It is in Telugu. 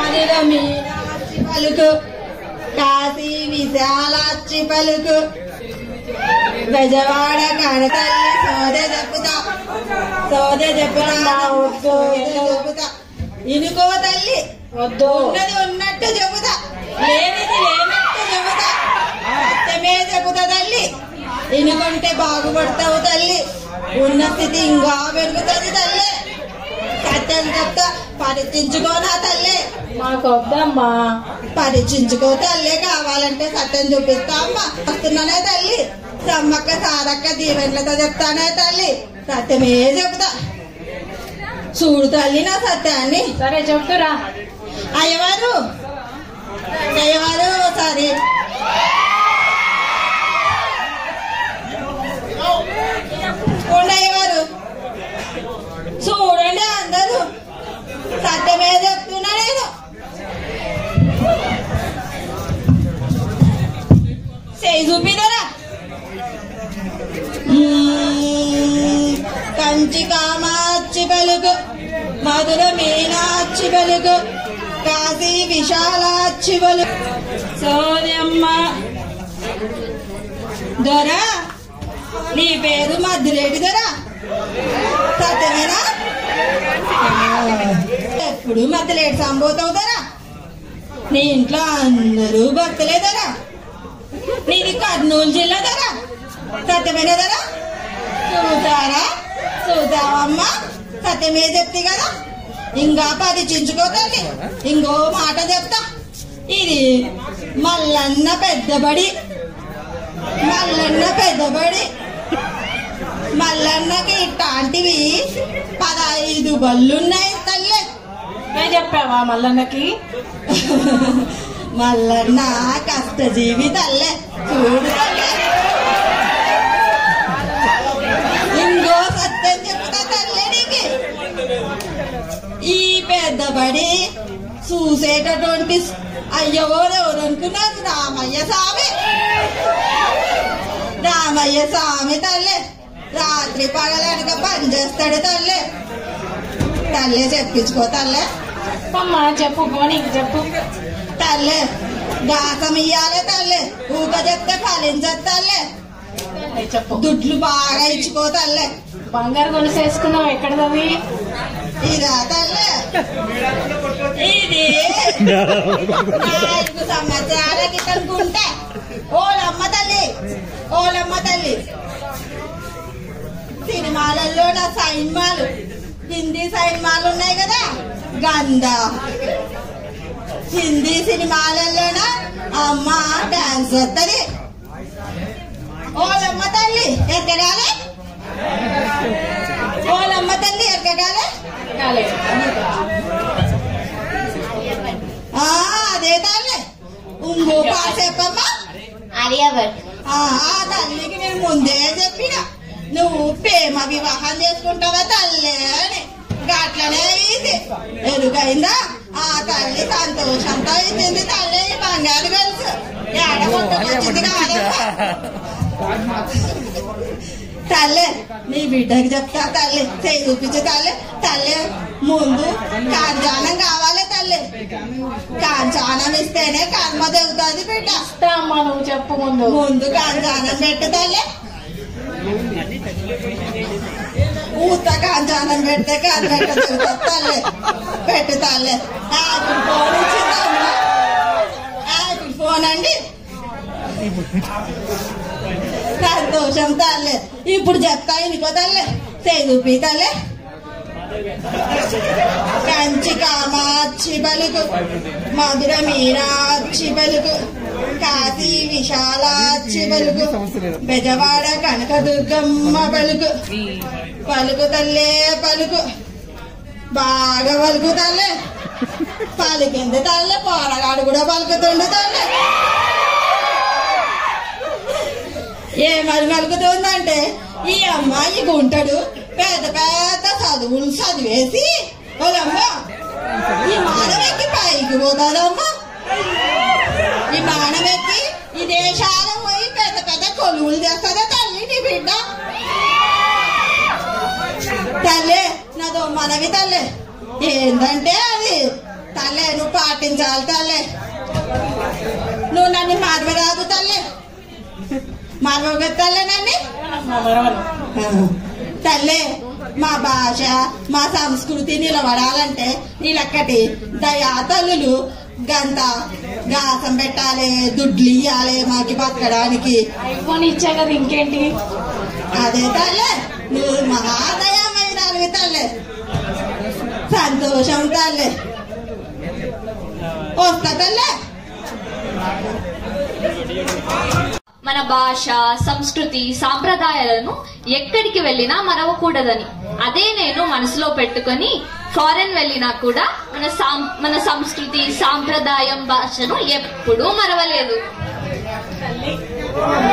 మధుర మీనాక్షి పలుకు కాశీ విశాలాక్షి పలుకు బెజవాడ కనతల్లి సోదె చెప్పుతా సోదె చెప్పుతా సోదె చెప్పుతా ఇనుకో తల్లి వద్దు ఉన్నది ఉన్నట్టు చెబుతా లేనిది లేనట్టు చెబుతా సత్యమే చెబుతా తల్లి ఇనుకుంటే బాగుపడతావు తల్లి ఉన్న స్థితి ఇంకా పెరుగుతుంది తల్లి సత్యం చెప్తా పరీక్షించుకోనా తల్లి మాకు వద్దమ్మా పరీక్షించుకో తల్లి కావాలంటే సత్యం చూపిస్తా అమ్మా వస్తున్నానే తల్లి సమ్మక్క సారక్క దీవెనలతో చెప్తానే తల్లి సత్యమే చెబుతా చూడు తల్లి నా సత్యాన్ని సరే చెప్తురా అయ్యవారు అయ్యవారు సారీ ఉండు అయ్యవారు చూడండి అందరూ సత్యమే చెప్తున్నా నేను చేయి చూపిదరా కంచి కామాక్షి పలుకు మధుర మీనాక్షి పలుకు కాశీ విశాలాక్షి పలుకు సోదమ్మ దొరా నీ పేరు మధురేటి దొరా సత్యమేనా ఎప్పుడు మధ్యలేటి సంబోతావు దొరా నీ ఇంట్లో అందరూ భక్తులే దొరా నీది కర్నూలు జిల్లా దొరా సత్యమేనా దొరా చూసారా చూసావమ్మా సత్యమే చెప్తే కదా ఇంకా పరిచించుకోదండి ఇంకో మాట చెప్తా ఇది మల్లన్న పెద్దబడి మల్లన్న పెద్దబడి మల్లన్నకి ఇట్లాంటివి పదహైదు బళ్ళున్నాయి తల్లి నేను చెప్పావా మల్లన్నకి మల్లన్న కష్టజీవి తల్లే చూడు తల్లే ఇంకో సత్యం చెప్తా తల్లే నీకు ఈ పెద్దబడి చూసేటటువంటి అయ్యవోరు ఎవరు అనుకున్నారు రామయ్య స్వామి రామయ్య స్వామి తల్లి రాత్రి పగలనక పని చేస్తాడు తల్లి తల్లి చెప్పించుకో తల్లే అమ్మా చెప్పు పోనీకి చెప్పు తల్లే దాసం ఇయ్యాలి తల్లి ఊక చెప్తే ఫలించదు తల్లి సరే, చెప్పు దుడ్లు బాగా ఇచ్చుకో తల్లి బంగారు గొలుసు వేసుకున్నావు ఎక్కడది ఇదా తల్లి ఇది నాలుగు సంవత్సరాల క్రితం కుంటే ఓలమ్మ తల్లి ఓలమ్మ తల్లి సినిమాలలో నా సైన్మాలు హిందీ సైన్మాలు ఉన్నాయి కదా గంధ హిందీ సినిమాలలోన అమ్మ డాన్స్ వస్తుంది ఓలమ్మ తల్లి ఎక్కగాలి ఓలమ్మ తల్లి ఎక్కగాలి కాలేదు. ఆ, అదే తల్లి ఇంకో పాట చెప్పమ్మా ఆర్యభట్ ఆ ఆ తల్లికి నేను ముందే చెప్పిన నువ్వు ప్రేమ వివాహం చేసుకుంటావా తల్లి అని గట్లనే ఇది ఎరుగైందా ఆ తల్లి సంతోషంతో ఇచ్చింది తల్లి బంగారు గెలుసు ఏడ కొట్టుకొచ్చింది కాదమ్మా తల్లి నీ బిడ్డకి చెప్తా తల్లి చేయి చూపించు తల్లి తల్లి ముందు కాంచానం కావాలి తల్లి కాంచానం ఇస్తేనే కర్మ తెగుతుంది బిడ్డ ఇస్తా అమ్మా నువ్వు చెప్పు ముందు ముందు కాంచానం పెట్టు తల్లి ఊత కాంచానం పెడితే కాదు పెట్టదు తల్లి పెట్టు తల్లి యాపిల్ ఫోన్ ఇచ్చిందమ్మా యాపిల్ ఫోన్ అండి సంతోషం తల్లి ఇప్పుడు చెప్తా ఇంకో తల్లి చేయి చూపి తల్లి కంచి కామాక్షి పలుకు మధుర మీనాక్షి పలుకు కాశీ విశాలాక్షి పలుకు బెజవాడ కనకదుర్గమ్మ పలుకు పలుకు తల్లే పలుకు బాగా పలుకు తల్లే పలికింది తల్లే పోరగాడు కూడా పలుకుతుండు తల్లే ఏమని మలుకుతుందంటే ఈ అమ్మాయి గుంటడు పెద్ద పెద్ద చదువులు చదివేసి వాళ్ళమ్మ ఈ మానవెక్కి పైకి పోతాదమ్మా ఈ మానవెక్కి ఈ దేశాలు పోయి పెద్ద పెద్ద కొలువులు చేస్తుందా తల్లి నీ బిడ్డ తల్లి నాదో మనవి తల్లి ఏంటంటే అది తల్లే నువ్వు పాటించాలి తల్లే నువ్వు నన్ను మార్వరాదు తల్లే మార్వగ తల్లే నన్ను మా మరవను తల్లే మా భాష మా సంస్కృతి నిలబడాలంటే నీలక్కటి దయా తల్లులు గంత గాసం పెట్టాలి దుడ్లు ఇయ్యాలి మాకి బతకడానికి ఐఫోన్ ఇచ్చా కదా ఇంకేంటి అదే తల్లే నువ్వు మహాదయమైన తల్లే సంతోషం తల్లే వస్తా తల్లే మన భాష సంస్కృతి సాంప్రదాయాలను ఎక్కడికి వెళ్ళినా మరవకూడదని అదే నేను మనసులో పెట్టుకొని ఫారెన్ వెళ్ళినా కూడా మన సాం మన సంస్కృతి సాంప్రదాయం భాషను ఎప్పుడూ మరవలేదు తల్లి